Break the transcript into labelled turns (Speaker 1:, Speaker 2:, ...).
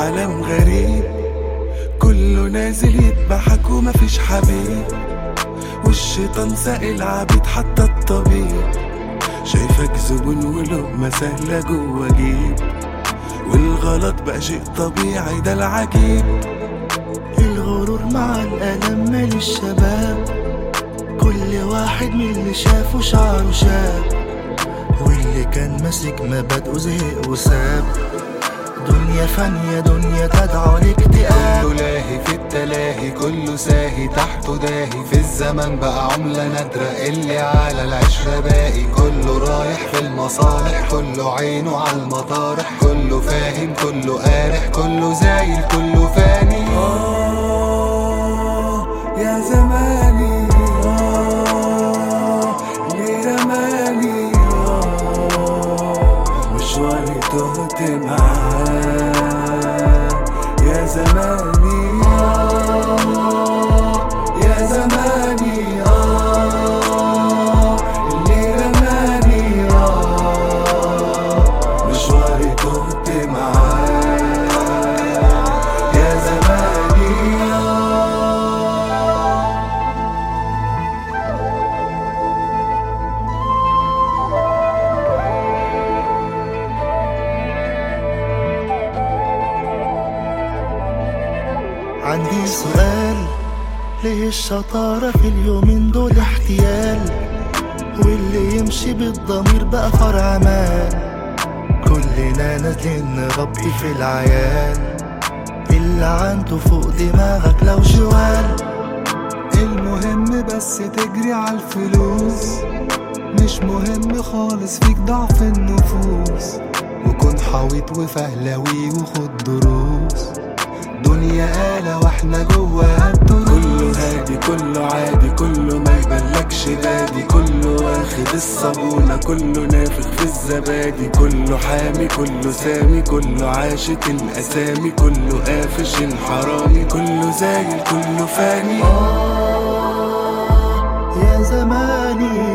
Speaker 1: عالم غريب كله نازل يذبحك ومفيش حبيب والشيطان سائل عبيد حتى الطبيب شايفك زبون ولقمة سهلة جوا جيب والغلط بقى شيء طبيعي ده العجيب
Speaker 2: الغرور مع الألم مال الشباب كل واحد من اللي شافه شعره شاب واللي كان ماسك مبادئه زهق وساب دنيا فانية دنيا تدعو لاكتئاب
Speaker 3: كله لاهي في التلاهي كله ساهي تحته داهي في الزمن بقى عملة نادرة اللي على العشرة باقي كله رايح في المصالح كله عينه على المطارح كله فاهم كله قارح كله زايل كله فاني
Speaker 1: آه يا زماني آه ليه رماني آه مشواري تهت معاه يا زماني آه يا زماني آه اللي رماني آه مشواري تهت معاه يا زماني آه
Speaker 2: عندي سؤال ليه الشطارة في اليومين دول احتيال واللي يمشي بالضمير بقى فرع مال كلنا نازلين نربي في العيال اللي عنده فوق دماغك لو شوال
Speaker 3: المهم بس تجري على الفلوس مش مهم خالص فيك ضعف النفوس وكن حويط وفهلوي وخد دروس دنيا آلة واحنا جواها الدروس
Speaker 1: كله هادي كله عادي كله ما يبلكش بادي كله واخد الصابونة كله نافخ في الزبادي كله حامي كله سامي كله عاشق الأسامي كله قافش الحرامي كله زايل كله فاني
Speaker 2: يا زماني